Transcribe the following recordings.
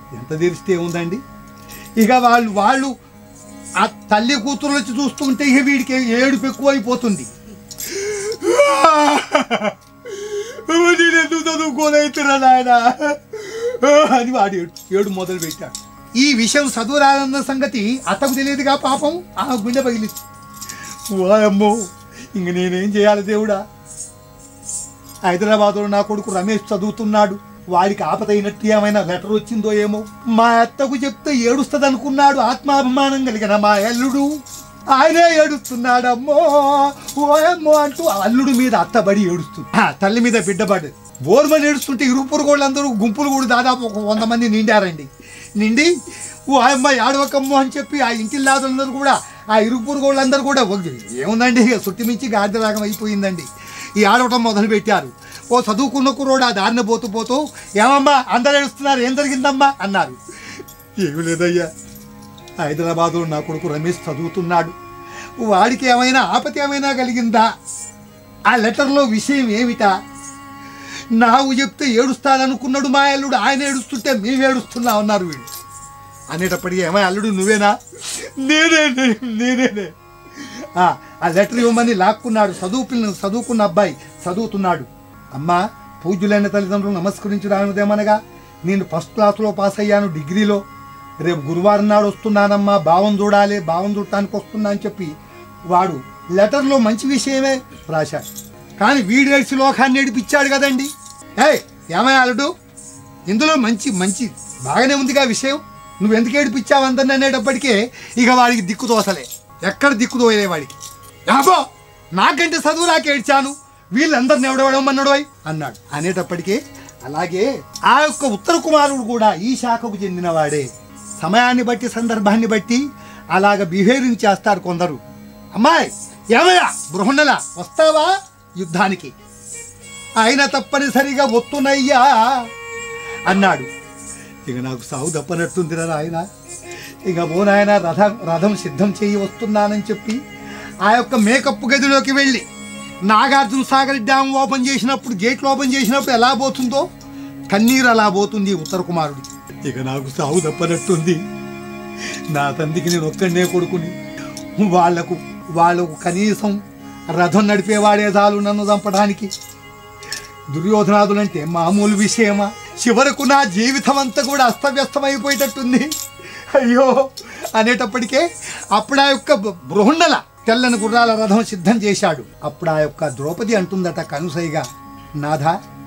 ఎంత తెరిస్తే ఉందండి ఇక వాళ్ళు వాళ్ళు ఆ తల్లి కూతురు వచ్చి చూస్తుంటే ఇక వీడికి ఏడుపు ఎక్కువ అయిపోతుంది నేను ఎందుకు చదువుకోలేతున్నా నాయన అని వాడు ఏడు ఏడు మొదలు పెట్టాడు ఈ విషయం చదువురాదన్న సంగతి అతకు తెలియదుగా పాపం ఆ గుండె పగిలింది వాయమ్మో ఇంక నేనేం చేయాలి దేవుడా హైదరాబాద్లో నా కొడుకు రమేష్ చదువుతున్నాడు వాడికి ఆపదైనట్టు ఏమైనా లెటర్ వచ్చిందో ఏమో మా అత్తకు చెప్తే ఏడుస్తుంది అనుకున్నాడు ఆత్మాభిమానం కలిగిన మా అల్లుడు ఆయనే ఏడుస్తున్నాడమ్మో ఓయమ్మో అంటూ అల్లుడు మీద అత్తబడి ఏడుస్తుంది ఆ, తల్లి మీద బిడ్డబడి బోర్మని ఏడుస్తుంటే ఇరుపురు వాళ్ళందరూ గుంపులు కూడా దాదాపు ఒక వంద మంది నిండారండి నిండి ఓ అమ్మ ఏడవకమ్మో అని చెప్పి ఆ ఇంటిల్లాదులందరూ కూడా ఆ ఇరుపురు వాళ్ళందరూ కూడా "ఓ, ఏముందండి ఇక సుట్టి మించి గాడిదలాగం అయిపోయిందండి ఈ ఆడవటం మొదలు పెట్టారు ఓ చదువుకున్న కుర్రోడు ఆ దారిన పోతూ పోతూ ఏమమ్మా అందరు ఏడుస్తున్నారు ఏం జరిగిందమ్మా అన్నారు ఏమి లేదయ్యా హైదరాబాదులో నా కొడుకు రమేష్ చదువుతున్నాడు వాడికి ఏమైనా ఆపతి ఏమైనా కలిగిందా ఆ లెటర్లో విషయం ఏమిటా నాకు చెప్తే ఏడుస్తాననుకున్నాడు మా అల్లుడు ఆయన ఏడుస్తుంటే మేము ఏడుస్తున్నా ఉన్నారు వీళ్ళు అనేటప్పటికీ ఏమై అల్లుడు నువ్వేనా నేనే నేనే ఆ ఆ లెటర్ ఇవ్వమని లాక్కున్నాడు చదువు పిల్ల చదువుకున్న అబ్బాయి చదువుతున్నాడు అమ్మా పూజ్యులైన తల్లిదండ్రులు నమస్కరించడానిదేమనగా నేను ఫస్ట్ క్లాస్లో పాస్ అయ్యాను డిగ్రీలో రేపు గురువారం నాడు వస్తున్నానమ్మా భావం చూడాలి భావం చూడటానికి వస్తున్నా అని చెప్పి వాడు లెటర్లో మంచి విషయమే రాశాడు కానీ వీడేసి లోకాన్ని ఏడిపించాడు కదండి ఏయ్ ఏమయ్య అల్లుడు ఇందులో మంచి మంచి బాగానే ఉందిగా విషయం నువ్వు ఎందుకు ఏడిపించావు అందరిని అనేటప్పటికే ఇక వాడికి దిక్కు తోసలే ఎక్కడ దిక్కు తోయలే వాడికి యాబో నాకంటే చదువు నాకు ఏడ్చాను వీళ్ళందరిని ఎవడెవడమన్నాడు అన్నాడు అనేటప్పటికే అలాగే ఆ యొక్క ఉత్తర కుమారుడు కూడా ఈ శాఖకు చెందినవాడే సమయాన్ని బట్టి సందర్భాన్ని బట్టి అలాగ బిహేవింగ్ చేస్తారు కొందరు అమ్మాయి ఏమయ్యా బృహన్నల వస్తావా యుద్ధానికి ఆయన తప్పనిసరిగా ఒత్తునయ్యా అన్నాడు ఇక నాకు సాగు తప్పనట్టుందిరా ఆయన ఇక ఓ నాయన రథ రథం సిద్ధం చేయి వస్తున్నానని చెప్పి ఆ యొక్క మేకప్ గదిలోకి వెళ్ళి నాగార్జున సాగర్ డ్యామ్ ఓపెన్ చేసినప్పుడు గేట్లు ఓపెన్ చేసినప్పుడు ఎలా పోతుందో కన్నీరు అలా పోతుంది ఉత్తర కుమారుడి ఇక నాకు సాగు తప్పనట్టుంది నా తండ్రికి నేను ఒక్కడనే కొడుకుని వాళ్లకు వాళ్ళకు కనీసం రథం నడిపేవాడే చాలు నన్ను చంపడానికి దుర్యోధనాదులంటే మామూలు విషయమా చివరకు నా జీవితం అంతా కూడా అస్తవ్యస్తమైపోయేటట్టుంది అయ్యో అనేటప్పటికే అప్పుడు ఆ యొక్క బృహన్నల తెల్లని గుర్రాల రథం సిద్ధం చేశాడు అప్పుడు ఆ యొక్క ద్రౌపది అంటుందట కనుసైగా నాథ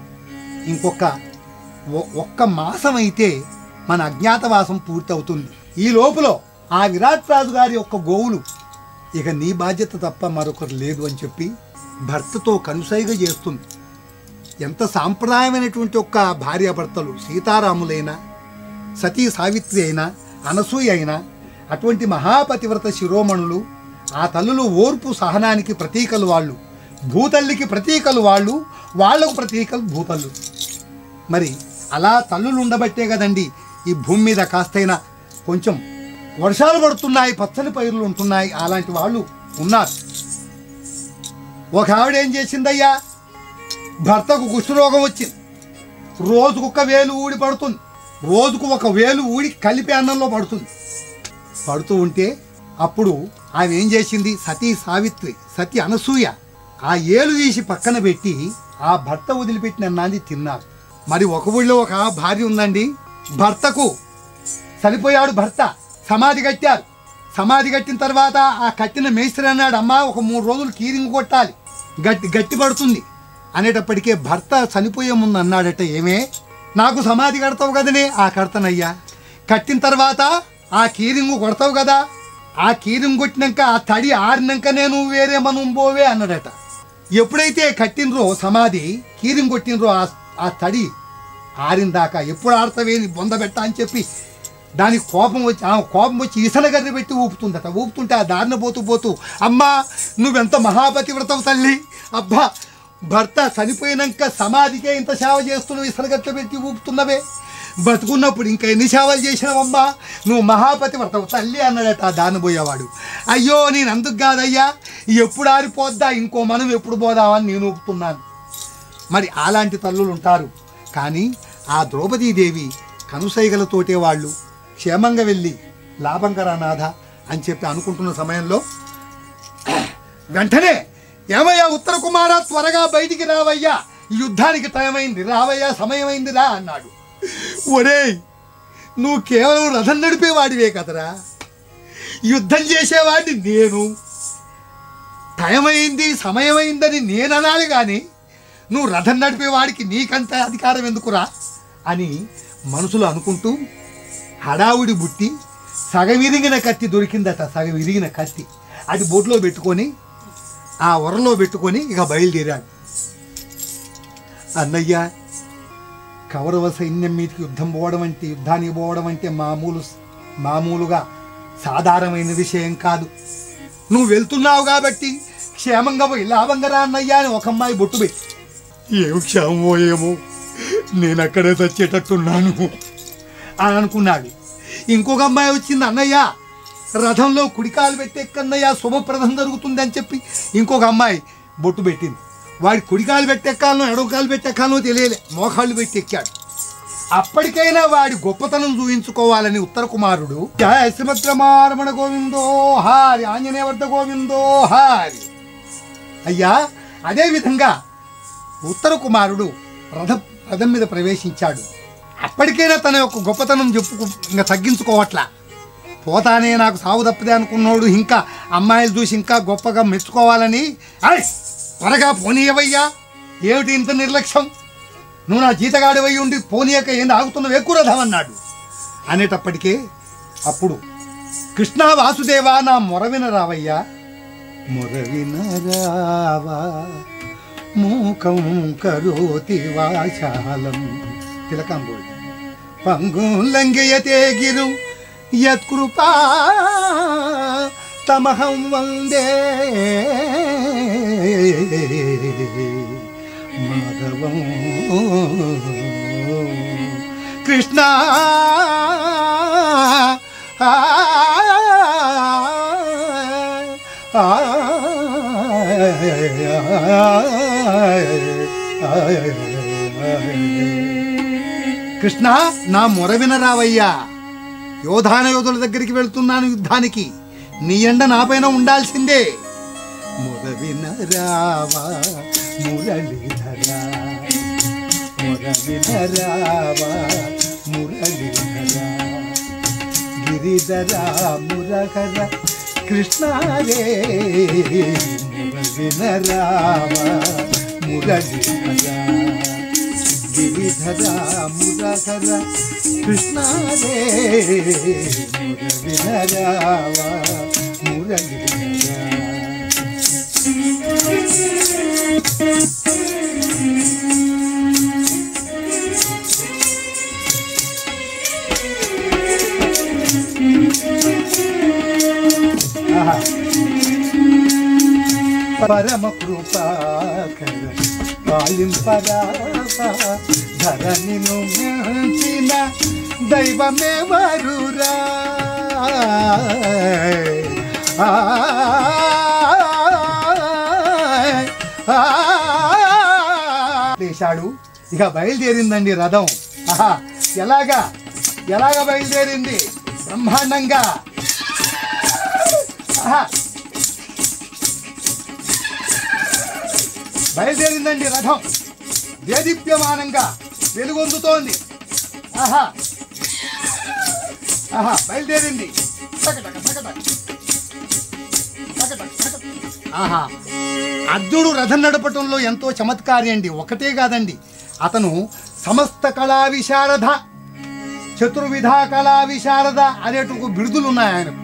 ఇంకొక ఒ- ఒక్క మాసం అయితే మన అజ్ఞాతవాసం పూర్తవుతుంది ఈ లోపల ఆ విరాట్ రాజు గారి యొక్క గోవులు ఇక నీ బాధ్యత తప్ప మరొకరు లేదు అని చెప్పి భర్తతో కనుసైగ చేస్తుంది ఎంత సాంప్రదాయమైనటువంటి ఒక్క భార్యాభర్తలు సీతారాములైనా సతీ సావిత్రి అయినా అనసూయ అయినా అటువంటి మహాపతివ్రత శిరోమణులు ఆ తల్లులు ఓర్పు సహనానికి ప్రతీకలు వాళ్ళు భూతల్లికి ప్రతీకలు వాళ్ళు వాళ్లకు ప్రతీకలు భూతల్లు మరి అలా తల్లులు ఉండబట్టే కదండి ఈ భూమి మీద కాస్తైనా కొంచెం వర్షాలు పడుతున్నాయి పచ్చని పైర్లు ఉంటున్నాయి అలాంటి వాళ్ళు ఉన్నారు ఒక ఆవిడ ఏం చేసిందయ్యా భర్తకు కుష్ఠరోగం వచ్చింది రోజుకు ఒక వేలు ఊడి పడుతుంది రోజుకు ఒక వేలు ఊడి కలిపి అన్నంలో పడుతుంది పడుతూ ఉంటే అప్పుడు ఆమె ఏం చేసింది సతీ సావిత్రి సతీ అనసూయ ఆ ఏలు తీసి పక్కన పెట్టి ఆ భర్త వదిలిపెట్టిన అన్నాన్ని తిన్నారు మరి ఒక ఊళ్ళో ఒక భార్య ఉందండి భర్తకు చనిపోయాడు భర్త సమాధి కట్టారు సమాధి కట్టిన తర్వాత ఆ కట్టిన మేస్త్రి అన్నాడు అమ్మా ఒక మూడు రోజులు కీరింగ్ కొట్టాలి గట్టి గట్టి పడుతుంది అనేటప్పటికే భర్త చనిపోయే ముందు అన్నాడట ఏమే నాకు సమాధి కడతావు కదనే ఆ కడతానయ్యా కట్టిన తర్వాత ఆ కీరింగు కొడతావు కదా ఆ కీరింగ్ కొట్టినాక ఆ తడి ఆరినాక నేను వేరే మనం పోవే అన్నాడట ఎప్పుడైతే కట్టినరో సమాధి కీరింగ్ కొట్టినరో ఆ ఆ తడి ఆరిందాకా ఎప్పుడు ఆడతావే నీ బొంద పెట్ట అని చెప్పి దానికి కోపం వచ్చి ఆ కోపం వచ్చి ఇసనగర్రి పెట్టి ఊపుతుందట ఊపుతుంటే ఆ దారిన పోతూ పోతూ అమ్మా నువ్వెంత మహాపతివ్రతం తల్లి అబ్బా భర్త చనిపోయినాక సమాధికే ఇంత సేవ చేస్తున్నావు ఇసనగట్లు పెట్టి ఊపుతున్నవే బతుకున్నప్పుడు ఇంకా ఎన్ని సేవలు చేసినావమ్మా నువ్వు మహాపతివ్రతవు తల్లి అన్నాడట ఆ దాన్ని పోయేవాడు అయ్యో నేను అందుకు కాదయ్యా ఎప్పుడు ఆరిపోద్దా ఇంకో మనం ఎప్పుడు పోదామని నేను ఊపుతున్నాను మరి అలాంటి తల్లులు ఉంటారు కానీ ఆ ద్రౌపదీదేవి కనుసైగలతోటే వాళ్ళు క్షేమంగా వెళ్ళి లాభంకరా నాథ అని చెప్పి అనుకుంటున్న సమయంలో వెంటనే ఏమయ్యా ఉత్తర కుమార త్వరగా బయటికి రావయ్యా ఈ యుద్ధానికి టైమైంది రావయ్యా సమయమైంది రా అన్నాడు ఒరేయ్ నువ్వు కేవలం రథం నడిపేవాడివే కదరా యుద్ధం చేసేవాడిని నేను టైం అయింది సమయమైందని నేను అనాలి కానీ నువ్వు రథం నడిపేవాడికి నీకంత అధికారం ఎందుకురా అని మనసులో అనుకుంటూ హడావుడి బుట్టి సగం విరిగిన కత్తి దొరికిందట సగం విరిగిన కత్తి అది బొట్లో పెట్టుకొని ఆ వరలో పెట్టుకొని ఇక బయలుదేరాడు అన్నయ్య కౌరవ సైన్యం మీదకి యుద్ధం పోవడం అంటే యుద్ధానికి పోవడం అంటే మామూలు మామూలుగా సాధారణమైన విషయం కాదు నువ్వు వెళ్తున్నావు కాబట్టి క్షేమంగా పోయి లాభంగా రా అన్నయ్య అని ఒక అమ్మాయి బొట్టు పెట్టి ఏం క్షేమమో ఏమో నేను అక్కడే చచ్చేటట్టున్నాను అని అనుకున్నాడు ఇంకొక అమ్మాయి వచ్చింది అన్నయ్య రథంలో కుడికాలు పెట్టెక్కన్నయ్య శుభప్రదం జరుగుతుంది అని చెప్పి ఇంకొక అమ్మాయి బొట్టు పెట్టింది వాడి కుడికాలు పెట్టెక్కాలనో ఎడవకాలు పెట్టెక్కాలనో తెలియలే మోకాళ్ళు పెట్టి ఎక్కాడు అప్పటికైనా వాడి గొప్పతనం చూయించుకోవాలని ఉత్తర కుమారుడు జయ శ్రీమద్రమారమణ గోవిందో హారి ఆంజనేయ వర్ధ గోవిందో హారి అయ్యా అదే విధంగా ఉత్తర కుమారుడు రథ రథం మీద ప్రవేశించాడు అప్పటికైనా తన యొక్క గొప్పతనం చెప్పుకు ఇంకా తగ్గించుకోవట్లా పోతానే నాకు సాగు తప్పదే అనుకున్నాడు ఇంకా అమ్మాయిలు చూసి ఇంకా గొప్పగా మెచ్చుకోవాలని "ఐ, త్వరగా పోనీయవయ్యా ఏమిటి ఇంత నిర్లక్ష్యం నువ్వు నా జీతగాడివై ఉండి పోనీయక ఏంది ఆగుతున్నావు ఎక్కువ రథం అన్నాడు అనేటప్పటికే అప్పుడు కృష్ణ వాసుదేవా నా మొరవిన రావయ్యా మొరవిన రావా మూకం కరోతి వాచాలం తిలకంబోడి పంగులంఘయతే గిరు యత్కృపా తమహం వందే మాధవం కృష్ణ కృష్ణ నా మొర వినరావయ్యా యోధాన యోధుల దగ్గరికి వెళ్తున్నాను యుద్ధానికి నీ ఎండ నాపైన ఉండాల్సిందే మొర వినరావా మురళీధరా మొర వినరావా మురళీధరా గిరిధరా మురహర కృష్ణ రే ముర వినరావా మురళీధరా గిరిధర మురహర కృష్ణ రే ముర వినరావా మురళీధరా ఆహా. పరమ కృపాకర పాలింపరావా ధరణిను మించిన దైవమే వరురా ఆ, ఆ, చేశాడు ఇక బయలుదేరిందండి రథం ఆహా ఎలాగా ఎలాగా బయలుదేరింది బ్రహ్మాండంగా ఆహా బయలుదేరిందండి రథం దేదీప్యమానంగా వెలుగొందుతోంది ఆహా ఆహా బయలుదేరింది టకటక, టకటక. టకటక, టకటక. ఆహా అర్జునుడు రథం నడపటంలో ఎంతో చమత్కారి అండి ఒకటే కాదండి అతను సమస్త కళా విశారద చతుర్విధ కళా విశారద అనేటు బిరుదులు ఉన్నాయి ఆయనకు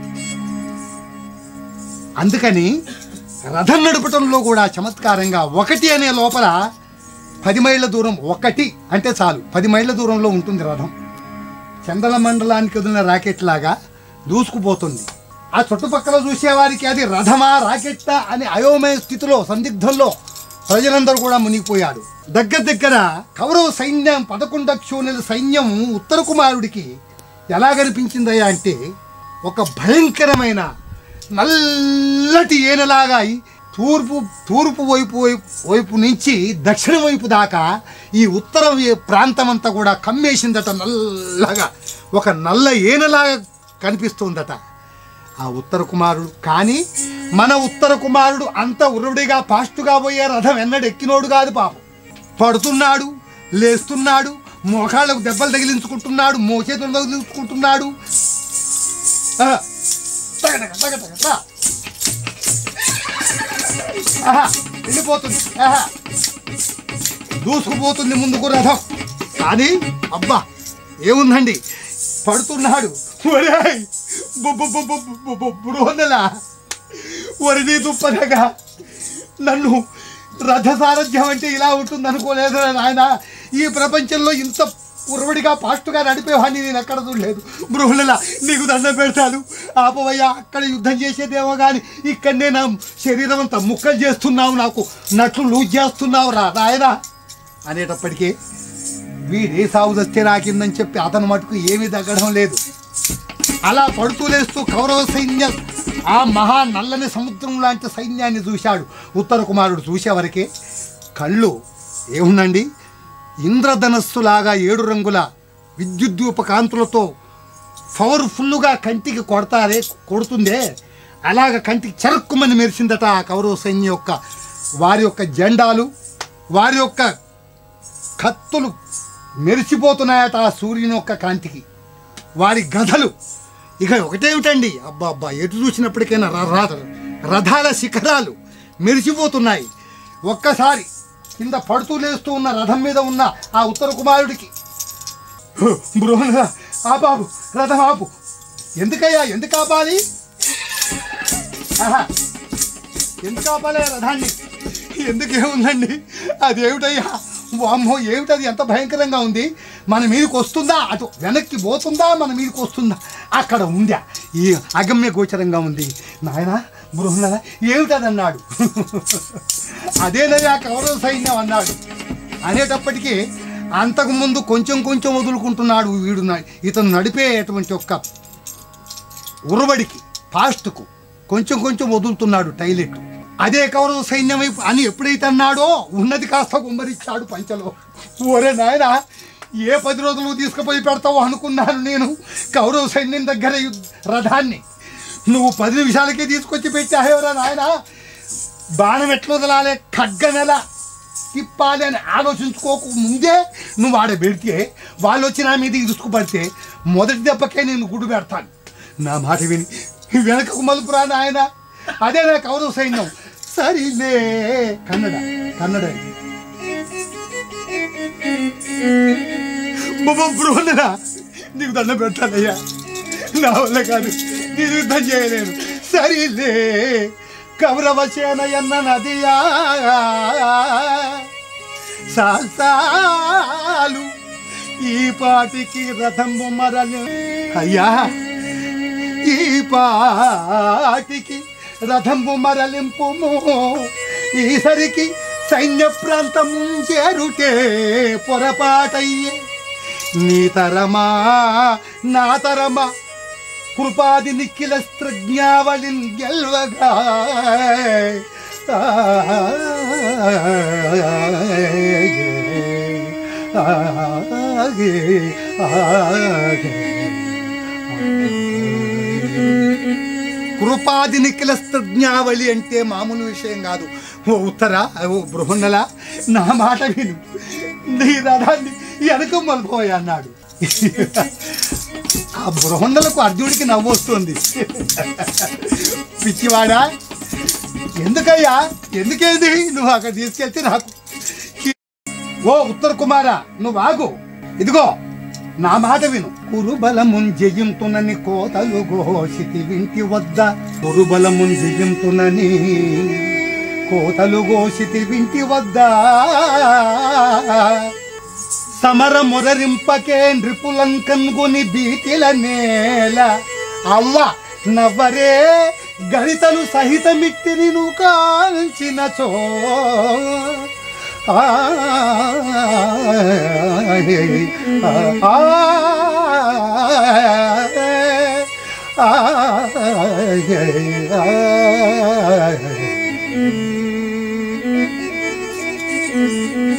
అందుకని రథం నడపటంలో కూడా చమత్కారంగా ఒకటి అనే లోపల పది మైళ్ళ దూరం ఒకటి అంటే చాలు పది మైళ్ళ దూరంలో ఉంటుంది రథం చందల మండలానికి వదిలిన రాకెట్ లాగా దూసుకుపోతుంది ఆ చుట్టుపక్కల చూసేవారికి అది రథమా రాకెట్టా అని అయోమయ స్థితిలో సందిగ్ధంలో ప్రజలందరూ కూడా మునిగిపోయాడు దగ్గర దగ్గర కౌరవ సైన్యం పదకొండు అక్షోణుల సైన్యం ఉత్తర కుమారుడికి ఎలా కనిపించిందయ్యా అంటే ఒక భయంకరమైన నల్లటి ఏనలాగా తూర్పు తూర్పు వైపు వైపు వైపు నుంచి దక్షిణ వైపు దాకా ఈ ఉత్తర వే- ప్రాంతం అంతా కూడా కమ్మేసిందట నల్లగా ఒక నల్ల ఏనలాగా కనిపిస్తుందట ఆ ఉత్తర కుమారుడు కానీ మన ఉత్తర కుమారుడు అంత ఉరుడిగా పాస్టుగా పోయే రథం ఎన్నడు ఎక్కినోడు కాదు పాపం పడుతున్నాడు లేస్తున్నాడు మోకాళ్ళకు దెబ్బలు తగిలించుకుంటున్నాడు మోచేతులు తగిలించుకుంటున్నాడు ఆ, టగ టగ టగ టగ టగ. ఆహా, వెళ్ళిపోతుంది ఆహా. దూసుకుపోతుంది ముందుకు రథం కానీ అబ్బా ఏముందండి పడుతున్నాడు ఒరేయ్, బు- బు- బు- బు- బు- బు- బృహన్నలా వరిని దుప్పనగా నన్ను రథ సారథ్యం అంటే ఇలా ఉంటుంది అనుకోలేదు నాయన ఈ ప్రపంచంలో ఇంత ఉరవడిగా ఫాస్ట్గా నడిపేవాడిని నేను ఎక్కడ చూడలేదు బృహులలా నీకు దండం పెడతాను ఆపవయ్యా అక్కడ యుద్ధం చేసేదేమో కానీ ఇక్కడనే నా శరీరం అంతా ముక్కలు చేస్తున్నావు నాకు నట్లు లూజ్ చేస్తున్నావు రా నాయనా అనేటప్పటికీ వీడే సాగు దస్తే నాకిందని చెప్పి అతను మటుకు ఏమీ తగ్గడం లేదు అలా పడుతూ లేస్తూ కౌరవ సైన్యం ఆ మహా నల్లని సముద్రం లాంటి సైన్యాన్ని చూశాడు ఉత్తర కుమారుడు చూసేవరకే కళ్ళు ఏముందండి ఇంద్రధనస్సులాగా ఏడు రంగుల విద్యుద్దూప కాంతులతో పవర్ఫుల్గా కంటికి కొడతారే కొడుతుందే అలాగ కంటికి చెరక్కుమని మెరిసిందట ఆ కౌరవ సైన్యం యొక్క వారి యొక్క జెండాలు వారి యొక్క కత్తులు మెరిసిపోతున్నాయట ఆ సూర్యుని యొక్క కాంతికి వారి గధలు ఇక ఒకటేమిటండి అబ్బా అబ్బా ఎటు చూసినప్పటికైనా ర- ర- రథాల శిఖరాలు మెరిసిపోతున్నాయి ఒక్కసారి కింద పడుతూ లేస్తూ ఉన్న రథం మీద ఉన్న ఆ ఉత్తర కుమారుడికి బృహణ ఆ బాబు రథం ఆపు ఎందుకయ్యా ఎందుకు ఆపాలి ఆహా ఎందుకు ఆపాలి ఆ రథాన్ని ఎందుకేముందండి అదేమిటయ్యా వామ్మో ఏమిటది ఎంత భయంకరంగా ఉంది మన మీదకి వస్తుందా అటు వెనక్కి పోతుందా మన మీదకి వస్తుందా అక్కడ ఉందా ఈ అగమ్య గోచరంగా ఉంది నాయన బృహణ ఏమిటది అన్నాడు అదేనయ్యా కౌరవ సైన్యం అన్నాడు అనేటప్పటికీ అంతకుముందు కొంచెం కొంచెం వదులుకుంటున్నాడు వీడు న- ఇతను నడిపేటువంటి ఒక్క ఉరబడికి ఫాస్ట్కు కొంచెం కొంచెం వదులుతున్నాడు టైలెట్ అదే కౌరవ సైన్యం వైపు అని ఎప్పుడైతే అన్నాడో ఉన్నది కాస్త గుమ్మరిచ్చాడు పంచలో ఓరే నాయన ఏ పది రోజులు తీసుకుపోయి పెడతావో అనుకున్నాను నేను కౌరవ సైన్యం దగ్గర యుద్ధ రథాన్ని నువ్వు పది నిమిషాలకే తీసుకొచ్చి పెట్టావేరా నాయన బాణం ఎట్లా వదలాలి ఖడ్గనెల తిప్పాలి అని ఆలోచించుకోక ముందే నువ్వు ఆడ పెడితే వాళ్ళు వచ్చి నా మీద ఇరుసుకుపడితే మొదటి దెబ్బకే నేను గుడి పెడతాను నా మాట విని వెనకకు మలుపురా నాయన అదే నా కౌరవ సైన్యం సరిలే కన్నడ కన్నడ బృహన్నరా నీకు దండం పెడతానయ్యా నా వల్ల కాదు నేను యుద్ధం చేయలేను సరిలే కౌరవ సేన ఎన్న నదియా సాలు ఈ పాటికి రథము మరలి అయ్యా ఈ పాటికి రథము మరలింపుము ఈసరికి సైన్య ప్రాంతం చేరుటే పొరపాటయ్యే నీ తరమా నా తరమా కృపాది నిఖిల స్త్రజ్ఞావళిన్ గెల్వగా కృపాది నిఖిల స్త్రజ్ఞావళి అంటే మామూలు విషయం కాదు ఓ ఉత్తర ఓ బృహన్నల నా మాట విను నీ రథాన్ని వెనక మలుపోయి అన్నాడు ఆ బృహన్నలకు అర్జునుడికి నవ్వు వస్తుంది పిచ్చివాడా ఎందుకయ్యా ఎందుకేది నువ్వు అక్కడ తీసుకెళ్తే నాకు ఓ ఉత్తర కుమార నువ్వు ఆగు ఇదిగో నా మాట విను కురుబలమున్ జయింతునని కోతలు ఘోషితి వింటి వద్ద కురుబలమున్ జయింతునని కోతలు ఘోషితి వింటి వద్ద సమర మొరరింపకే నృపులం కన్గొని బీతిల నేల అవ్వ నవ్వరే గణితలు సహితమిట్టిని నువ్వు కాల్చిన చో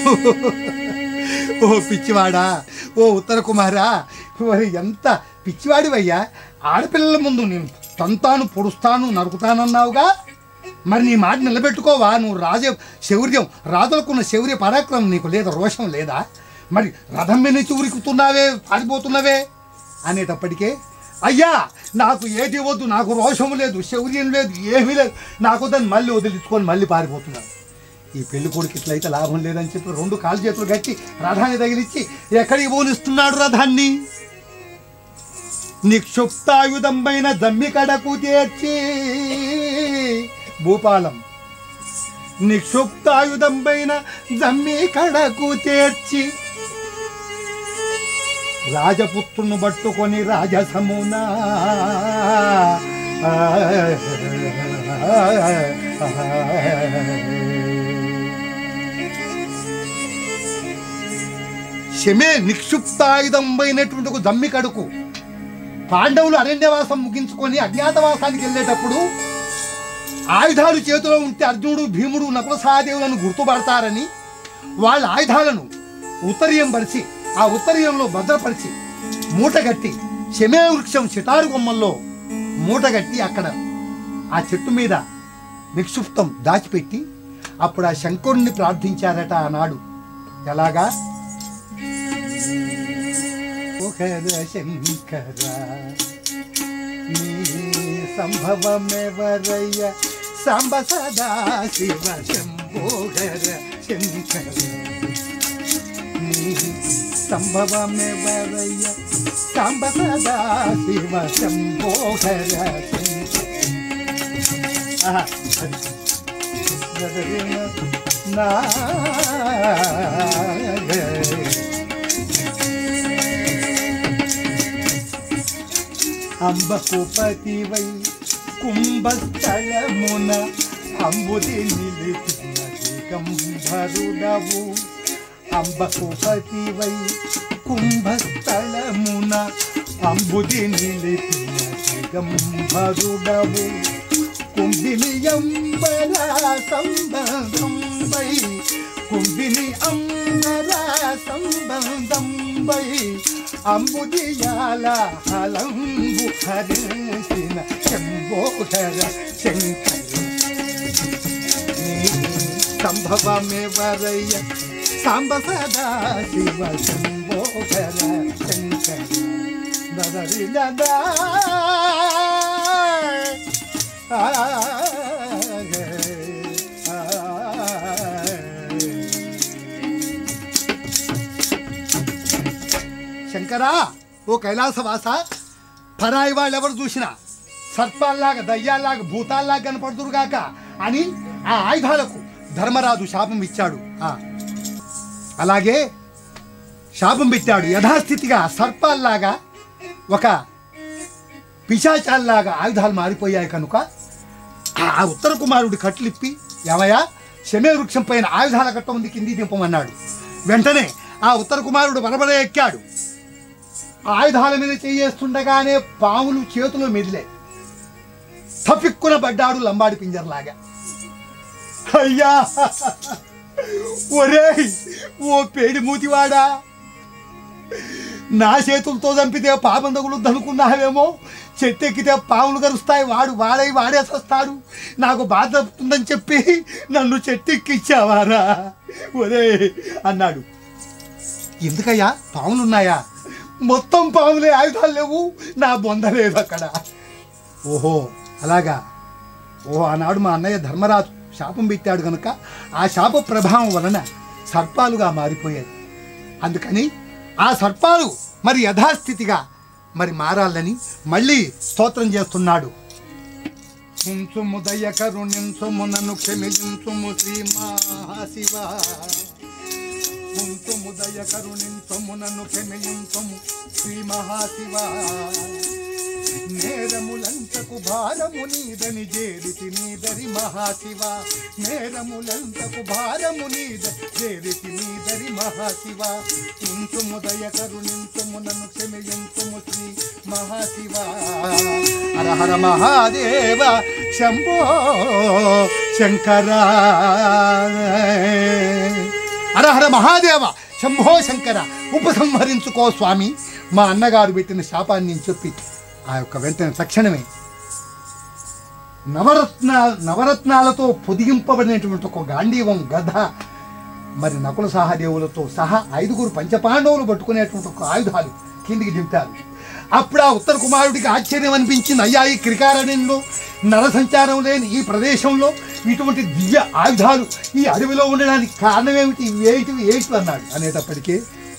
ఓ పిచ్చివాడా ఓ ఉత్తర కుమారా మరి ఎంత పిచ్చివాడివయ్యా ఆడపిల్లల ముందు నేను తంతాను పొడుస్తాను నరుకుతానన్నావుగా మరి నీ మాట నిలబెట్టుకోవా నువ్వు రాజ శౌర్యం రాజులకున్న శౌర్య పరాక్రమం నీకు లేదా రోషం లేదా మరి రథం మీద నుంచి ఉరుకుతున్నావే పారిపోతున్నావే అనేటప్పటికే అయ్యా నాకు ఏది వద్దు నాకు రోషం లేదు శౌర్యం లేదు ఏమీ లేదు నాకు దాన్ని మళ్ళీ వదిలించుకొని మళ్ళీ పారిపోతున్నాను ఈ పెళ్లి కొడుకు ఇట్లయితే లాభం లేదని చెప్పి రెండు కాలు చేతులు కట్టి రథాన్ని తగిలిచ్చి ఎక్కడికి పోనిస్తున్నాడు రథాన్ని నిక్షుప్తాయుధంపైన దమ్మి కడకు చేర్చి భూపాలం నిక్షుప్తాయుధంపైన దమ్మి కడకు చేర్చి రాజపుత్రును పట్టుకొని రాజసమున శమే నిక్షుప్తాయుధంపైనటువంటి ఒక దమ్మి కడుకు పాండవులు అరణ్యవాసం ముగించుకొని అజ్ఞాతవాసానికి వెళ్ళేటప్పుడు ఆయుధాలు చేతిలో ఉంటే అర్జునుడు భీముడు నకుల సహదేవులను గుర్తుపడతారని వాళ్ళ ఆయుధాలను ఉత్తరీయం పరిచి ఆ ఉత్తరీయంలో భద్రపరిచి మూటగట్టి శమే వృక్షం చిటారు కొమ్మల్లో మూటగట్టి అక్కడ ఆ చెట్టు మీద నిక్షుప్తం దాచిపెట్టి అప్పుడు ఆ శంకరుణ్ణి ప్రార్థించారట ఆనాడు ఎలాగా ఓహర శంకర నీ సంభవమెవరయ్య సాంబ సదా శివ శంభోగర శంకర నీ సంభవమెవరయ్య సాంబ సదా శివ శంభోగర శంకర ఆహా, అది. నా అంబకుపతివై కుంభస్థలమున అంబుది నిలిచిన దిగంబరుడవు అంబకుపతివై కుంభస్థలమున అంబుది నిలిచిన దిగంబరుడవు కుంభిని అంబర సంబంధంబై కుంభిని అంబర సంబంధంబై అంబుదియాల హలంబు హరిసిన శంభోహర శంకర సంభవమే వరయ్య సాంబ సదా శివ శంభోహర శంకర దదరి లదా శంకరా ఓ కైలాసవాస పరాయి వాళ్ళు ఎవరు చూసినా సర్పాల్లాగా దయ్యాల్లాగా భూతాల్లాగా కనపడుతురుగాక అని ఆ ఆయుధాలకు ధర్మరాజు శాపం ఇచ్చాడు ఆ, అలాగే శాపం పెట్టాడు యథాస్థితిగా సర్పాల్లాగా ఒక పిశాచాల్లాగా ఆయుధాలు మారిపోయాయి కనుక ఆ ఉత్తర కుమారుడి కట్లిప్పి ఏమయ్యా శమే వృక్షం పైన ఆయుధాల కట్ట ఉంది కింది దింపమన్నాడు వెంటనే ఆ ఉత్తర కుమారుడు బలబల ఎక్కాడు ఆయుధాల మీద చేయేస్తుండగానే పాములు చేతులు మెదిలే తపిక్కున పడ్డాడు లంబాడి పింజర్లాగా అయ్యా ఒరేయ్ ఓ పేడి మూతివాడా నా చేతులతో చంపితే పాపం తగులుద్ది అనుకున్నావేమో చెట్టు ఎక్కితే పాములు కరుస్తాయి వాడు వాడై వాడేసేస్తాడు నాకు బాధ తప్పుతుందని చెప్పి నన్ను చెట్టు ఎక్కిచ్చావారా ఒరే అన్నాడు ఎందుకయ్యా పాములు ఉన్నాయా మొత్తం పాములే ఆయుధాలు లేవు నా బొంద లేదు అక్కడ ఓహో అలాగా ఓ ఆనాడు మా అన్నయ్య ధర్మరాజు శాపం పెట్టాడు కనుక ఆ శాప ప్రభావం వలన సర్పాలుగా మారిపోయాయి అందుకని ఆ సర్పాలు మరి యథాస్థితిగా మరి మారాలని మళ్ళీ స్తోత్రం చేస్తున్నాడు ఉంచుము దయ కరుణించుము నన్ను క్షమించుము శ్రీ మహాశివ ఉంచుము దయ కరుణించుము నన్ను క్షమించుము శ్రీ మహాశివ నేరములంతకు భారము నీదని జేరితి నీదరి మహాశివ నేరములంతకు భారము నీద జేరితి నీదరి మహాశివ ఉంచుము దయ కరుణించుము నన్ను క్షమించుము శ్రీ మహాశివ హర హర మహాదేవ శంభో శంకర హరహర మహాదేవ శంభో శంకర ఉపసంహరించుకో స్వామి మా అన్నగారు పెట్టిన శాపాన్ని నేను చెప్పి ఆ యొక్క వెంటనే తక్షణమే నవరత్న నవరత్నాలతో పొదిగింపబడినటువంటి ఒక గాంధీవం గద మరి నకుల సహదేవులతో సహా ఐదుగురు పంచపాండవులు పట్టుకునేటువంటి ఒక ఆయుధాలు కిందికి దింపారు అప్పుడు ఆ ఉత్తర కుమారుడికి ఆశ్చర్యం అనిపించింది అయ్యా ఈ క్రికారణ్యంలో నర సంచారం లేని ఈ ప్రదేశంలో ఇటువంటి దివ్య ఆయుధాలు ఈ అడవిలో ఉండడానికి కారణం ఏమిటి ఏమిటి ఏమిటి అన్నాడు అనేటప్పటికీ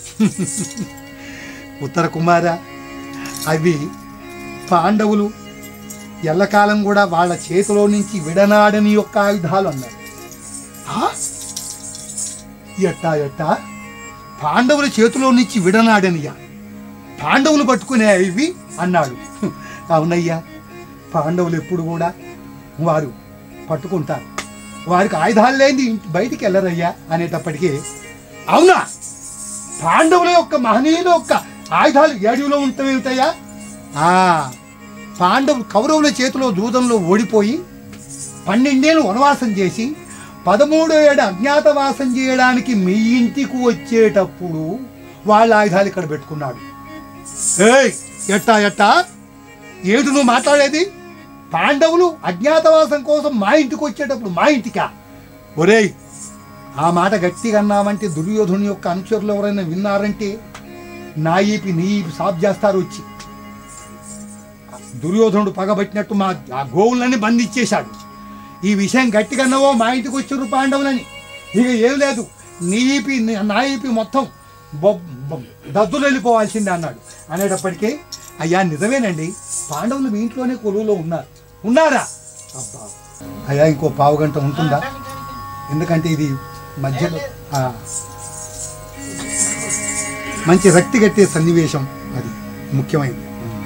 ఉత్తర కుమార అవి పాండవులు ఎల్లకాలం కూడా వాళ్ళ చేతిలో నుంచి విడనాడని యొక్క ఆయుధాలు అన్నారు "ఆ? ఎట్టా ఎట్టా పాండవుల చేతిలో నుంచి విడనాడనియా పాండవులు పట్టుకునే ఇవి అన్నాడు "హ్మ్, అవునయ్యా పాండవులు ఎప్పుడు కూడా వారు పట్టుకుంటారు వారికి ఆయుధాలు లేని ఇంటి బయటికి వెళ్ళరయ్యా అనేటప్పటికీ అవునా పాండవుల యొక్క మహనీయుల యొక్క ఆయుధాలు ఈ అడవిలో ఉంటాయేమిటయ్యా ఆ పాండవులు కౌరవుల చేతిలో జూదంలో ఓడిపోయి పన్నెండేళ్ళు వనవాసం చేసి పదమూడో ఏడు అజ్ఞాతవాసం చేయడానికి మీ ఇంటికి వచ్చేటప్పుడు వాళ్ళ ఆయుధాలు ఇక్కడ పెట్టుకున్నాడు ఏయ్ ఎట్టా ఎట్టా ఏడు నువ్వు మాట్లాడేది పాండవులు అజ్ఞాతవాసం కోసం మా ఇంటికి వచ్చేటప్పుడు మా ఇంటికా ఒరేయ్ ఆ మాట గట్టిగా అన్నామంటే దుర్యోధను యొక్క అనుచరులు ఎవరైనా విన్నారంటే నా ఈపి నీ ఈపి సాఫ్ చేస్తారు వచ్చి దుర్యోధనుడు పగబట్టినట్టు మా ఆ గోవులని బంధించేశాడు ఈ విషయం గట్టిగా అన్నవో మా ఇంటికి వచ్చారు పాండవులని ఇక ఏం లేదు నీ ఈపి నీ- నా ఈపి మొత్తం బొ- బొ- దద్దులు వెళ్ళిపోవాల్సిందే అన్నాడు అనేటప్పటికీ అయ్యా నిజమేనండి పాండవులు మీ ఇంట్లోనే కొలువులో ఉన్నారు ఉన్నారా అబ్బా అయ్యా ఇంకో పావు గంట ఉంటుందా ఎందుకంటే ఇది మధ్యలో ఆ, మంచి రక్తి కట్టే సన్నివేశం అది ముఖ్యమైనది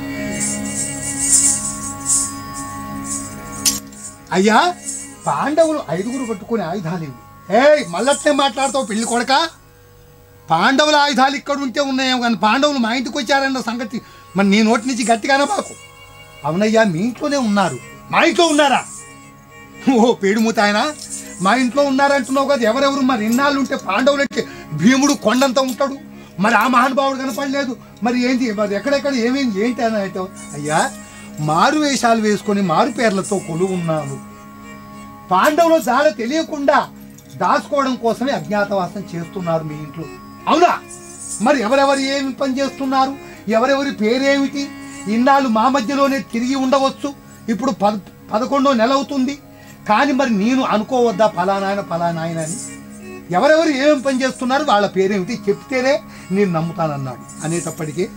అయ్యా పాండవులు ఐదుగురు పట్టుకునే ఆయుధాలు ఇవి ఏయ్ మళ్ళట్లే మాట్లాడతావు పెళ్లి కొడక పాండవుల ఆయుధాలు ఇక్కడ ఉంటే ఉన్నాయేమో కానీ పాండవులు మా ఇంటికి వచ్చారన్న సంగతి మరి నీ నోటి నుంచి గట్టిగానే మాకు అవునయ్యా మీ ఇంట్లోనే ఉన్నారు మా ఇంట్లో ఉన్నారా ఓ పేడుమూత ఆయన మా ఇంట్లో ఉన్నారంటున్నావు కదా ఎవరెవరు మరి ఇన్నాళ్ళు ఉంటే పాండవులు అంటే భీముడు కొండంత ఉంటాడు మరి ఆ మహానుభావుడు కనపడలేదు మరి ఏంటి మరి ఎక్కడెక్కడ ఏమేమి ఏంటి అని అయితే అయ్యా మారు వేషాలు వేసుకొని మారు పేర్లతో కొలువు ఉన్నాను పాండవుల జాడ తెలియకుండా దాచుకోవడం కోసమే అజ్ఞాతవాసం చేస్తున్నారు మీ ఇంట్లో అవునా మరి ఎవరెవరు ఏమి పని చేస్తున్నారు ఎవరెవరి పేరేమిటి ఇన్నాళ్ళు మా మధ్యలోనే తిరిగి ఉండవచ్చు ఇప్పుడు పద పదకొండో నెల అవుతుంది కానీ మరి నేను అనుకోవద్దా ఫలానాయన ఫలానాయన అని ఎవరెవరు ఏమేమి పని చేస్తున్నారు వాళ్ళ పేరేమిటి చెప్తేనే నేను నమ్ముతానన్నాడు అనేటప్పటికీ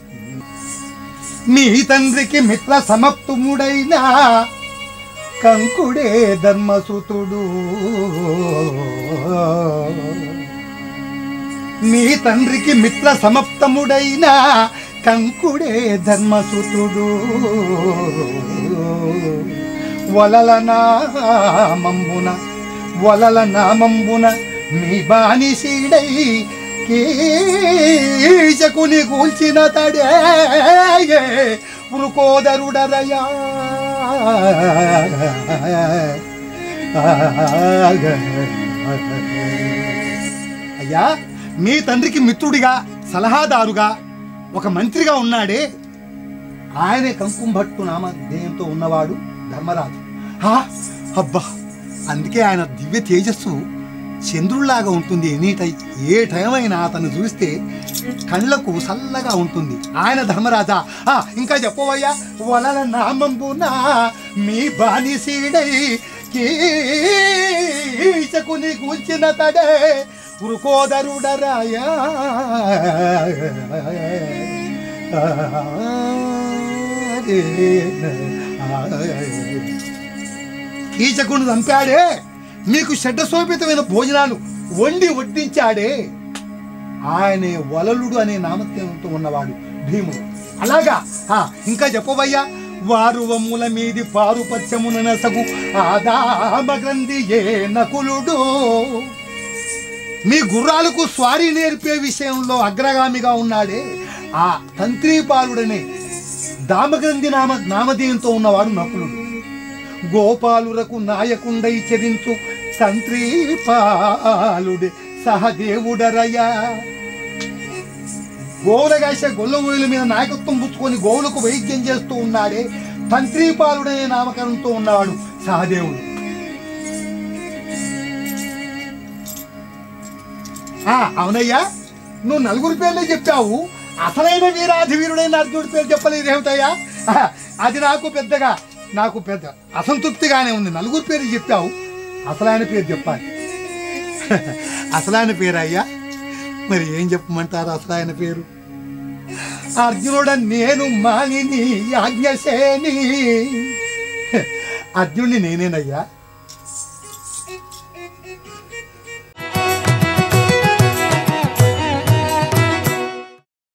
మీ తండ్రికి మిత్ర సమప్తుముడైనా కంకుడే ధర్మసుతుడు మీ తండ్రికి మిత్ర సమప్తముడైన కంకుడే ధర్మసుతుడు వలల నామంబున వలల నామంబున మీ బానిసీడై కీచకుని కూల్చిన తడే వృకోదరుడరయా అయ్యా మీ తండ్రికి మిత్రుడిగా సలహాదారుగా ఒక మంత్రిగా ఉన్నాడే ఆయనే కంకుంభట్టు నామధేయంతో ఉన్నవాడు ధర్మరాజు హా, అబ్బా అందుకే ఆయన దివ్య తేజస్సు చంద్రుల్లాగా ఉంటుంది ఎనీ టై ఏ టైం అయినా అతను చూస్తే కళ్ళకు చల్లగా ఉంటుంది ఆయన ధర్మరాజా ఆ, ఇంకా చెప్పవయ్యా వలల నామంబున మీ బానిసీడై కీచకుని కూల్చిన తడే వృకోదరుడరాయా కీచకుని చంపాడే మీకు షడ్డశోభితమైన భోజనాలు వండి వడ్డించాడే ఆయనే వలలుడు అనే నామత్యంతో ఉన్నవాడు భీముడు అలాగా ఆ, ఇంకా చెప్పవయ్యా వారు వమ్ముల మీది పారుపత్యమున నసగు ఆదామ గ్రంథి ఏ నకులుడు మీ గుర్రాలకు స్వారీ నేర్పే విషయంలో అగ్రగామిగా ఉన్నాడే ఆ తంత్రీపాలుడనే దామగ్రంథి నామ నామధేయంతో ఉన్నవాడు నకులుడు గోపాలురకు నాయకుండై చరించు తంత్రీపాలుడే సహదేవుడరయ్యా గోవుల కాసే గొల్ల ఊయల మీద నాయకత్వం పుచ్చుకొని గోవులకు వైద్యం చేస్తూ ఉన్నాడే తంత్రీపాలుడనే నామకరణంతో ఉన్నవాడు సహదేవుడు ఆ, అవునయ్యా నువ్వు నలుగురు పేర్లే చెప్పావు అసలైన వీరాధి వీరుడైన అర్జునుడి పేరు చెప్పలేదు ఏమిటయ్యా ఆ, అది నాకు పెద్దగా నాకు పెద్ద అసంతృప్తిగానే ఉంది నలుగురు పేరు చెప్పావు అసలైన పేరు చెప్పాలి అసలైన పేరు అయ్యా మరి ఏం చెప్పమంటారు అసలైన పేరు అర్జునుడ నేను మాలిని ఆజ్ఞసేని అర్జునుడిని నేనేనయ్యా